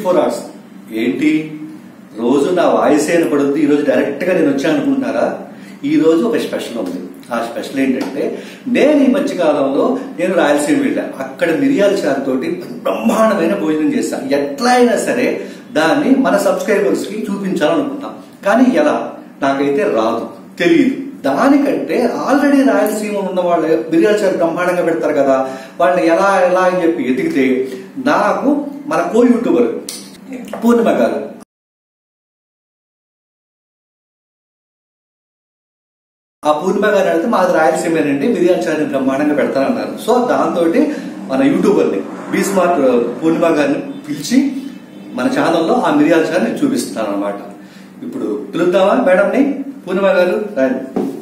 Four hours ఏంటి రోజు నా వాయిస్ వినపడుద్ది ఈ రోజు డైరెక్ట్ గా నేను వచ్చాను అనుకుంటున్నారా ఈ రోజు ఒక స్పెషల్ ఉంది ఆ స్పెషల్ ఏంటంటే నేను ఈ మధ్యకాలంలో నేను రాయలసీమ వెళ్ళా అక్కడ మిరియాల చారు తోటి బ్రహ్మాండమైన భోజనం చేశాను ఎట్లా అయినా సరే దాన్ని మన సబ్స్క్రైబర్స్ కి చూపించాలనుకుంటాం కానీ ఎలా నాకైతే రాదు తెలియదు దానికంటే ఆల్రెడీ రాయలసీమ ఉన్న వాళ్ళు మిరియాల చారు బ్రహ్మాండంగా పెడతారు కదా వాళ్ళు ఎలా ఎలా అని చెప్పి ఎతికితే నాకు మన కో యూట్యూబర్ పూర్ణిమ గారు ఆ పూర్ణిమ గారు అడిగితే మాది రాయలసీమేనండి మిరియాల చారుని బ్రహ్మాండంగా పెడతారన్నారు సో దాంతో మన యూట్యూబర్ని బీ స్మార్ట్ పూర్ణిమ గారిని పిలిచి మన ఛానల్లో ఆ మిరియాల చారుని చూపిస్తాను అనమాట ఇప్పుడు పిలుద్దామా మేడంని పూర్ణిమ గారు రండి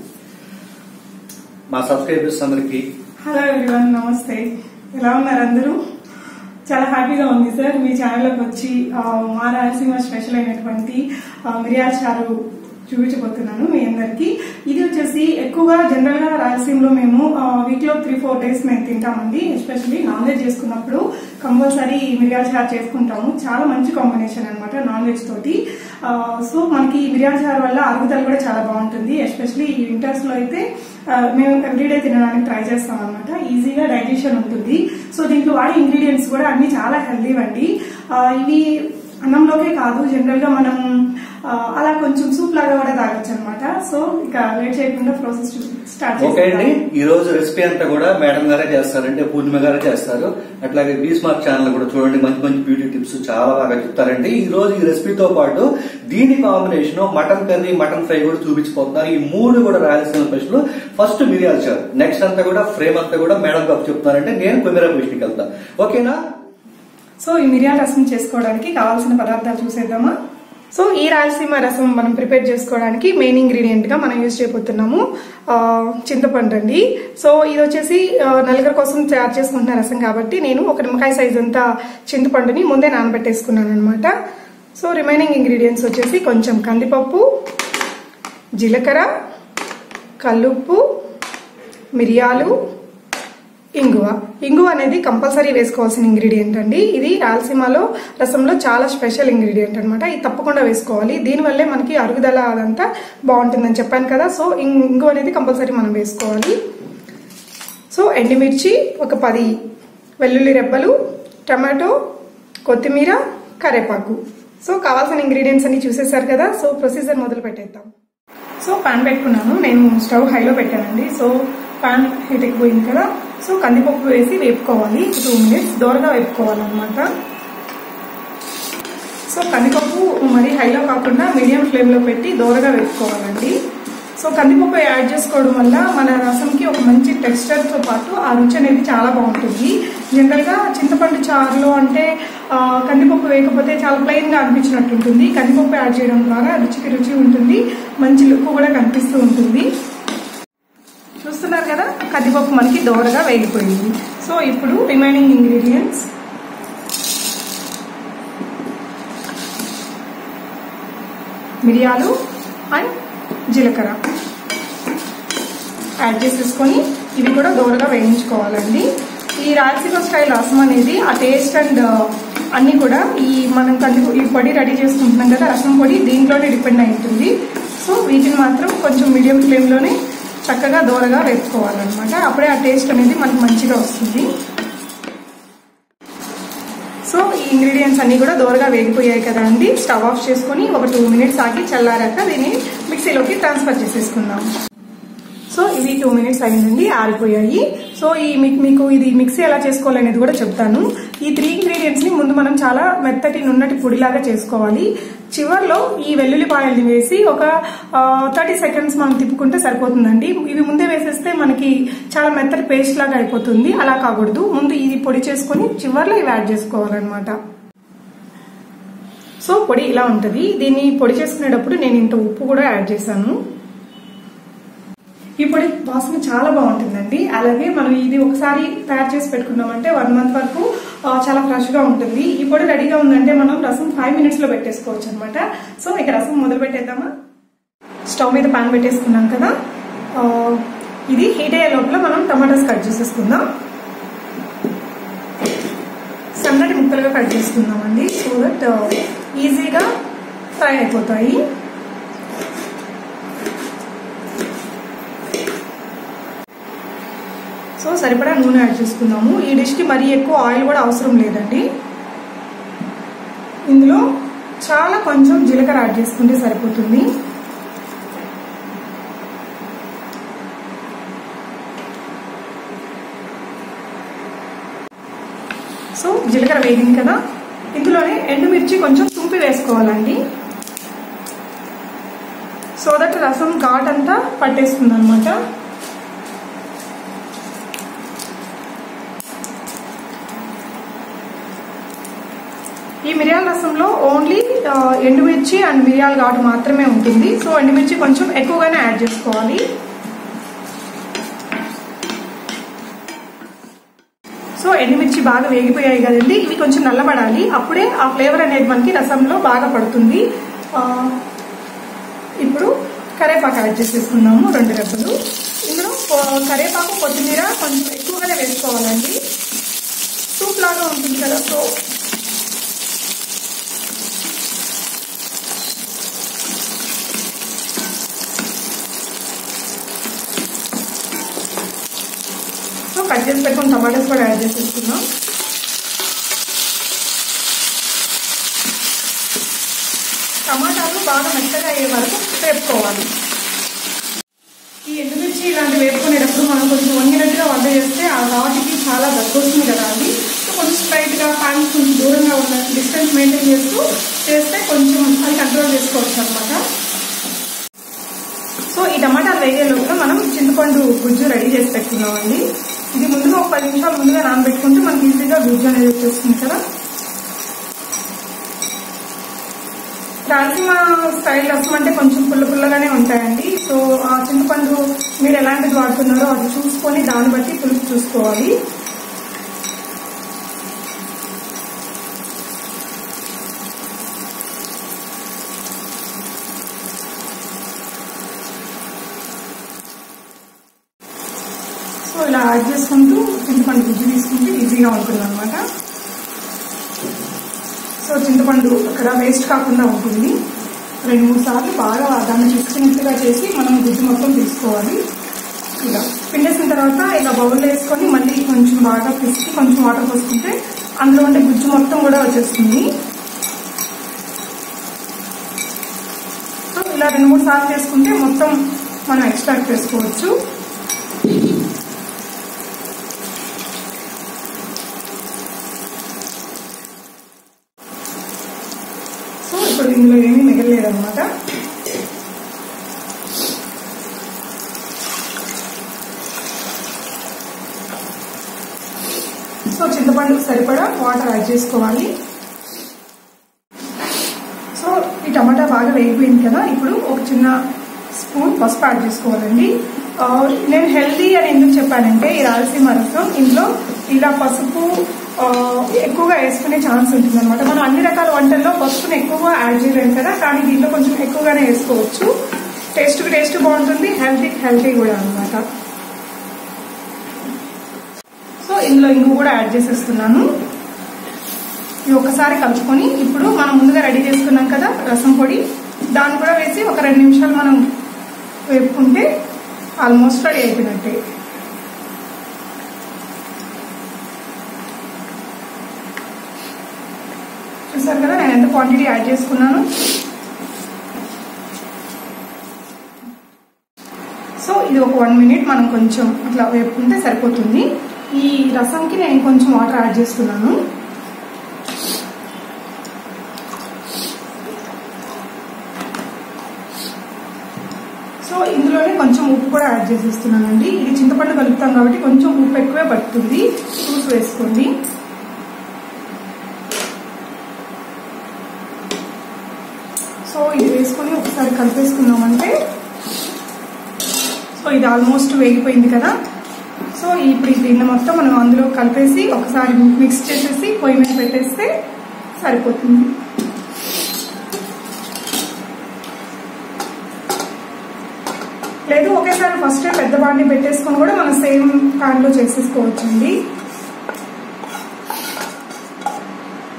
మా సబ్స్క్రైబర్స్ అందరికి హలో ఎవ్రీవన్ నమస్తే ఎలా ఉన్నారు అందరూ చాలా హ్యాపీగా ఉంది సార్ మీ ఛానల్లోకి వచ్చి ఆ, మా రాయలసీమ స్పెషల్ అయినటువంటి ఆ, మిరియాల చారు చూపించబోతున్నాను మీ అందరికి ఇది వచ్చేసి ఎక్కువగా జనరల్ గా రాయలసీమలో మేము వీక్ లో త్రీ ఫోర్ డేస్ మేము తింటామండి ఎస్పెషల్లీ నాన్ వెజ్ చేసుకున్నప్పుడు కంపల్సరీ మిరియాల చారు చేసుకుంటాము చాలా మంచి కాంబినేషన్ అన్నమాట నాన్ వెజ్ తోటి ఆ, సో మనకి ఈ మిరియాల చారు వల్ల అరుగుదల కూడా చాలా బాగుంటుంది ఎస్పెషల్లీ ఈ వింటర్స్ లో అయితే ఆ, మేము ఎవ్రీడే తినడానికి ట్రై చేస్తాం అనమాట ఈజీగా డైజెషన్ ఉంటుంది సో దీంట్లో వాడే ఇంగ్రీడియంట్స్ కూడా అన్ని చాలా హెల్దీ అండి ఆ, ఇవి అన్నంలోకే కాదు జనరల్ గా మనం ఆ, అలా కొంచెం సూప్ లాగా కూడా తాగొచ్చు అనమాట సో ఇక లేట్ చేయకుండా ప్రాసెస్ స్టార్ట్ ఓకే అండి చేస్తాం ఈ రోజు రెసిపీ అంతా కూడా మేడం గారే చేస్తారంటే పూర్ణిమ గారే చేస్తారు అట్లాగే బీ స్మార్ట్ ఛానల్ కూడా చూడండి మంచి మంచి బ్యూటీ టిప్స్ చాలా బాగా చెప్తారండి ఈ రోజు ఈ రెసిపీతో పాటు దీని combination mutton curry mutton fry కూడా చూపించిపోతున్నారు ఈ మూడు కూడా రాయలసీమ స్పెషల్ ఫస్ట్ మిరియాలు చారు నెక్స్ట్ అంతా కూడా ఫ్రేమ్ అంతా కూడా మేడం గారు చెప్తున్నారంటే నేను కొమ్మిరా విష్ణుకి వెళ్తా ఓకేనా సో ఈ మిరియాల రసం చేసుకోవడానికి కావాల్సిన పదార్థాలు చూసేద్దామా సో ఈ రాయలసీమ రసం మనం ప్రిపేర్ చేసుకోవడానికి మెయిన్ ఇంగ్రీడియంట్ గా మనం యూజ్ చేయబోతున్నాము ఆ, చింతపండు అండి సో ఇది వచ్చేసి ఆ, నలుగురు కోసం తయారు చేసుకుంటున్న రసం కాబట్టి నేను ఒక నిమ్మకాయ సైజ్ అంతా చింతపండుని ముందే నానబెట్టేసుకున్నాను అనమాట సో రిమైనింగ్ ఇంగ్రీడియంట్స్ వచ్చేసి కొంచెం కందిపప్పు జీలకర్ర కల్లుప్పు మిరియాలు ఇంగువ ఇంగువ అనేది కంపల్సరీ వేసుకోవాల్సిన ఇంగ్రీడియంట్ అండి ఇది రాయలసీమలో రసంలో చాలా స్పెషల్ ఇంగ్రీడియంట్ అనమాట ఇది తప్పకుండా వేసుకోవాలి దీనివల్లే మనకి అరుగుదల అదంతా బాగుంటుందని చెప్పాను కదా సో ఇం- ఇంగువ అనేది కంపల్సరీ మనం వేసుకోవాలి సో ఎండుమిర్చి ఒక పది వెల్లుల్లి రెబ్బలు టమాటో కొత్తిమీర కరేపాకు సో కావాల్సిన ఇంగ్రీడియంట్స్ అన్ని చూసేశారు కదా సో ప్రొసీజర్ మొదలు పెట్టేద్దాం సో పాన్ పెట్టుకున్నాను నేను స్టవ్ హైలో పెట్టానండి సో పాన్ హీట్ ఎక్కిపోయింది కదా సో కందిపప్పు వేసి వేపుకోవాలి టూ మినిట్స్ దోరగా వేపుకోవాలన్నమాట సో కందిపప్పు మరి హైలో కాకుండా మీడియం ఫ్లేమ్లో పెట్టి దోరగా వేపుకోవాలండి సో కందిపప్పు యాడ్ చేసుకోవడం వల్ల మన రసంకి ఒక మంచి టెక్స్చర్తో పాటు ఆ రుచి అనేది చాలా బాగుంటుంది జనరల్గా చింతపండు చారులో అంటే ఆ, కందిపప్పు వేయకపోతే చాలా ప్లెయిన్గా అనిపించినట్టు ఉంటుంది కందిపప్పు యాడ్ చేయడం ద్వారా రుచికి రుచి ఉంటుంది మంచి లుక్ కూడా కనిపిస్తూ ఉంటుంది చూస్తున్నారు కదా కందిపప్పు మనకి దోరగా వేగిపోయింది సో ఇప్పుడు రిమైనింగ్ ఇంగ్రీడియంట్స్ మిరియాలు అండ్ జీలకర్ర యాడ్ చేసేసుకొని ఇవి కూడా దోరగా వేయించుకోవాలండి ఈ రాయలసీమ స్టైల్ రసం అనేది ఆ టేస్ట్ అండ్ అన్ని కూడా ఈ మనం కంది ఈ పొడి రెడీ చేసుకుంటున్నాం కదా రసం పొడి దీంట్లోనే డిపెండ్ అయి ఉంటుంది సో వీటిని మాత్రం కొంచెం మీడియం ఫ్లేమ్లోనే చక్కగా దోరగా వేపుకోవాలన్నమాట అప్పుడే ఆ టేస్ట్ అనేది మనకి మంచిగా వస్తుంది సో ఈ ఇంగ్రీడియంట్స్ అన్ని కూడా దోరగా వేగిపోయాయి కదా అండి స్టవ్ ఆఫ్ చేసుకొని ఒక టూ మినిట్స్ ఆగి చల్లారాక దీన్ని మిక్సీలోకి ట్రాన్స్ఫర్ చేసేసుకుందాం సో ఇవి టూ మినిట్స్ అయిందండి ఆరిపోయాయి సో ఈ మీకు మీకు ఇది మిక్సీ ఎలా చేసుకోవాలనేది కూడా చెప్తాను ఈ త్రీ ఇంగ్రీడియంట్స్ ని ముందు మనం చాలా మెత్తటి నున్నటి పొడిలాగా చేసుకోవాలి చివర్లో ఈ వెల్లుల్లిపాయల్ని వేసి ఒక థర్టీ సెకండ్స్ మనం తిప్పుకుంటే సరిపోతుందండి ఇవి ముందే వేసేస్తే మనకి చాలా మెత్తటి పేస్ట్ లాగా అయిపోతుంది అలా కాకూడదు ముందు ఇది పొడి చేసుకొని చివర్లో ఇవి యాడ్ చేసుకోవాలన్నమాట సో పొడి ఇలా ఉంటుంది దీన్ని పొడి చేసుకునేటప్పుడు నేను ఇంత ఉప్పు కూడా యాడ్ చేశాను ఈ పొడి వాసన చాలా బాగుంటుందండి అలాగే మనం ఇది ఒకసారి తయారు చేసి పెట్టుకున్నామంటే వన్ మంత్ వరకు ఆ, చాలా ఫ్రెష్ గా ఉంటుంది ఈ పొడి రెడీగా ఉందంటే మనం రసం ఫైవ్ మినిట్స్ లో పెట్టేసుకోవచ్చు అనమాట సో ఇక రసం మొదలు పెట్టేద్దామా స్టవ్ మీద పాన్ పెట్టేసుకున్నాం కదా ఆ, ఇది హీట్ అయ్యే లోపల మనం టమాటాస్ కట్ చేసేసుకుందాం సన్నటి ముక్కలు ముక్కలుగా కట్ చేసుకుందామండి సో దట్ ఈజీగా ఫ్రై అయిపోతాయి సో సరిపడా నూనె యాడ్ చేసుకుందాము ఈ డిష్కి మరీ ఎక్కువ ఆయిల్ కూడా అవసరం లేదండి ఇందులో చాలా కొంచెం జీలకర్ర యాడ్ చేసుకుంటే సరిపోతుంది సో జీలకర్ర వేగింది కదా ఇందులోనే ఎండుమిర్చి కొంచెం తుంపి వేసుకోవాలండి సో దట్ రసం ఘాట్ అంతా పట్టేస్తుంది అనమాట ఈ మిరియాల రసంలో ఓన్లీ ఎండుమిర్చి అండ్ మిరియాల ఘాటు మాత్రమే ఉంటుంది సో ఎండుమిర్చి కొంచెం ఎక్కువగానే యాడ్ చేసుకోవాలి సో ఎండుమిర్చి బాగా వేగిపోయాయి కదండి ఇవి కొంచెం నల్లబడాలి అప్పుడే ఆ ఫ్లేవర్ అనేది మనకి రసంలో బాగా పడుతుంది ఇప్పుడు కరేపాకు యాడ్ చేసేసుకున్నాము రెండు రెబ్బలు ఇందులో కరేపాకు కొత్తిమీర కొంచెం ఎక్కువగానే వేసుకోవాలండి సూప్ లాగా ఉంటుంది కదా సో సో కట్ చేసి పెట్టుకుని టమాటాస్ కూడా యాడ్ చేసేసుకున్నాం టమాటాలు బాగా మెత్తగా అయ్యే వరకు వేపుకోవాలి ఈ ఎండుమిర్చి ఇలాంటి వేపుకునేటప్పుడు మనం కొంచెం వంగినట్టుగా వంట చేస్తే ఆ ఘాటుకి చాలా దగ్గొస్తుంది కదా అది సో కొంచెం స్ట్రైట్గా ప్యాన్ కొంచెం దూరంగా ఉన్న డిస్టెన్స్ మెయింటైన్ చేస్తూ చేస్తే కొంచెం అది కంట్రోల్ చేసుకోవచ్చు అనమాట సో ఈ టమాటాలు వేగే లోపల మనం చింతపండు గుజ్జు రెడీ చేసి పెట్టుకున్నామండి ఇది ముందుగా ఒక పది నిమిషాలు ముందుగా నానబెట్టుకుంటే మనకి ఈజీగా గుజ్జు అనేది వచ్చేస్తుంది కదా రాయలసీమ స్టైల్ రసం అంటే కొంచెం పుల్ల పుల్లగానే ఉంటాయండి సో ఆ చింతపండు మీరు ఎలాంటిది వాడుతున్నారో అది చూసుకొని దాన్ని బట్టి పులుపు చూసుకోవాలి సో ఇలా యాడ్ చేసుకుంటూ చింతపండు గుజ్జు తీసుకుంటే ఈజీగా ఉంటుంది అనమాట సో చింతపండు అక్కడ వేస్ట్ కాకుండా ఉంటుంది రెండు మూడు సార్లు బాగా దాన్ని పిసికినట్టుగా చేసి మనం గుజ్జు మొత్తం తీసుకోవాలి ఇలా పిండేసిన తర్వాత ఇలా బౌల్ వేసుకొని మళ్ళీ కొంచెం బాగా పిసికి కొంచెం వాటర్ పోసుకుంటే అందులో ఉండే గుజ్జు మొత్తం కూడా వచ్చేస్తుంది సో ఇలా రెండు మూడు సార్లు చేసుకుంటే మొత్తం మనం ఎక్స్ట్రాక్ట్ చేసుకోవచ్చు సో ఇప్పుడు ఇందులో ఏమీ మిగలలేదన్నమాట సో చింతపండుకు సరిపడా వాటర్ యాడ్ చేసుకోవాలి సో ఈ టమాటా బాగా వేగిపోయింది కదా ఇప్పుడు ఒక చిన్న స్పూన్ పసుపు యాడ్ చేసుకోవాలండి ఆ, నేను హెల్దీ అని ఎందుకు చెప్పానంటే ఈ రాయలసీమ రసం ఇందులో ఇలా పసుపు ఆ, ఎక్కువగా వేసుకునే ఛాన్స్ ఉంటుంది అనమాట మనం అన్ని రకాల వంటల్లో పసుపుని ఎక్కువగా యాడ్ చేయలేము కదా కానీ దీంట్లో కొంచెం ఎక్కువగానే వేసుకోవచ్చు టేస్ట్కి టేస్ట్ బాగుంటుంది హెల్తీకి హెల్తీ కూడా అనమాట సో ఇందులో ఇంగు కూడా యాడ్ చేసేస్తున్నాను ఇవి ఒకసారి కలుపుకొని ఇప్పుడు మనం ముందుగా రెడీ చేసుకున్నాం కదా రసం పొడి దాన్ని కూడా వేసి ఒక రెండు నిమిషాలు మనం వేపుకుంటే ఆల్మోస్ట్ రెడీ అయిపోయినట్టే చూసారు కదా నేను ఎంత క్వాంటిటీ యాడ్ చేసుకున్నాను సో ఇది ఒక వన్ మినిట్ మనం కొంచెం అట్లా వేపుకుంటే సరిపోతుంది ఈ రసంకి నేను కొంచెం వాటర్ యాడ్ చేస్తున్నాను సో ఇందులోనే కొంచెం ఉప్పు కూడా యాడ్ చేసేస్తున్నానండి ఇది చింతపండు కలుపుతాం కాబట్టి కొంచెం ఉప్పు ఎక్కువే పడుతుంది చూసి వేసుకోండి సో ఇది వేసుకొని ఒకసారి కలిపేసుకున్నామంటే సో ఇది ఆల్మోస్ట్ వేగిపోయింది కదా సో ఇప్పుడు ఈ దీన్ని మొత్తం మనం అందులో కలిపేసి ఒకసారి మిక్స్ చేసేసి పొయ్యి మీద పెట్టేస్తే సరిపోతుంది లేదు ఒకేసారి ఫస్ట్ పెద్ద బాండి పెట్టేసుకొని కూడా మనం సేమ్ ప్యాన్ లో చేసేసుకోవచ్చండి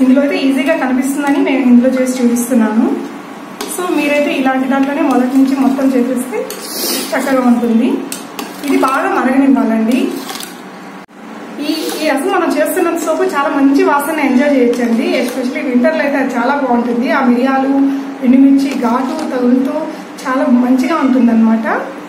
ఇందులో అయితే ఈజీగా కనిపిస్తుందని నేను ఇందులో చేసి చూపిస్తున్నాను సో మీరైతే ఇలాంటి దాంట్లోనే మొదటి నుంచి మొత్తం చేసేస్తే చక్కగా ఉంటుంది ఇది బాగా మరగనివ్వాలండి ఈ ఈ రసం మనం చేస్తున్నంత సోపు చాలా మంచి వాసన ఎంజాయ్ చేయొచ్చండి ఎస్పెషల్లీ వింటర్లో అయితే అది చాలా బాగుంటుంది ఆ మిరియాలు ఎండుమిర్చి ఘాటు తగులుతూ చాలా మంచిగా ఉంటుందన్నమాట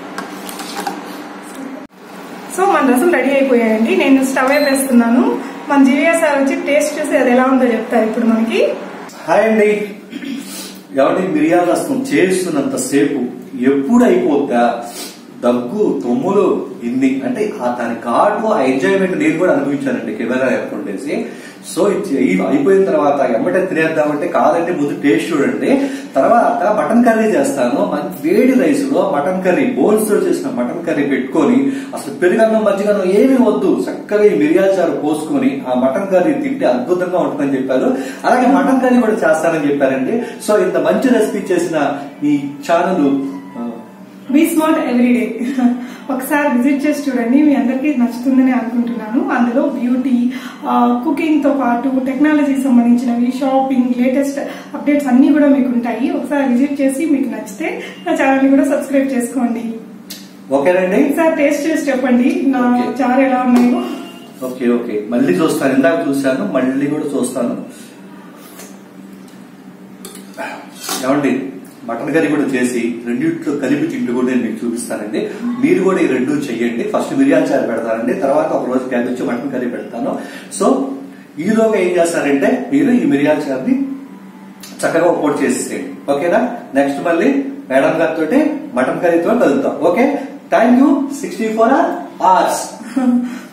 సో మన రసం రెడీ అయిపోయాయండి నేను స్టవ్ వేస్తున్నాను మన జీవియా సార్ వచ్చి టేస్ట్ చూసి అది ఎలా ఉందో చెప్తారు ఇప్పుడు మనకి హాయ్ అండి ఎవరి మిరియాల రసం చేస్తున్నంత సేపు ఎప్పుడు అయిపోద్దా దగ్గు తుమ్ములు ఇన్ని అంటే ఆ దాని ఘాటు ఆ ఎంజాయ్మెంట్ నేను కూడా అనుభవించానండి కెమెరా ఉండేసి సో ఇది అయి- అయిపోయిన తర్వాత ఎమ్మటే తినేద్దామంటే కాదంటే ముందు టేస్ట్ చూడండి తర్వాత మటన్ కర్రీ చేస్తాను మంచి వేడి రైస్ లో మటన్ కర్రీ బోన్స్ తో చేసిన మటన్ కర్రీ పెట్టుకొని అసలు పెరుగన్నం మజ్జిగన్నం ఏమీ వద్దు చక్కగా ఈ మిరియాల చారు పోసుకొని ఆ మటన్ కర్రీ తింటే అద్భుతంగా ఉంటుందని చెప్పారు అలాగే మటన్ కర్రీ కూడా చేస్తానని చెప్పారండి సో ఇంత మంచి రెసిపీ చేసిన ఈ ఛానల్ బీ స్మార్ట్ ఎవ్రీడే ఒకసారి విజిట్ చేసి చూడండి మీ అందరికీ నచ్చుతుందని అనుకుంటున్నాను అందులో బ్యూటీ కుకింగ్ తో పాటు టెక్నాలజీకి సంబంధించినవి షాపింగ్ లేటెస్ట్ అప్డేట్స్ అన్ని కూడా మీకు ఉంటాయి ఒకసారి విజిట్ చేసి మీకు నచ్చితే నా ఛానల్ కూడా సబ్స్క్రైబ్ చేసుకోండి ఓకేనండి ఒకసారి టేస్ట్ చేసి చెప్పండి నా Okay. చారు ఎలా ఉన్నాయో ఓకే ఓకే మళ్ళీ చూస్తాను ఇందాక చూశాను మళ్ళీ కూడా చూస్తాను ఏమండి మటన్ కర్రీ కూడా చేసి రెండింటిలో కలిపి తింటూ కూడా నేను మీకు చూపిస్తానండి మీరు కూడా ఈ రెండు చెయ్యండి ఫస్ట్ మిరియాల చారు పెడతానండి తర్వాత ఒక రోజు క్యాబేజ్ మటన్ కర్రీ పెడతాను సో ఈలోగా ఏం చేస్తారంటే మీరు ఈ మిరియాల చారుని చక్కగా పోటీ చేసేసేయండి ఓకేనా నెక్స్ట్ మళ్ళీ మేడం గారితో మటన్ కర్రీతో కలుద్దాం okay thank you sixty four hours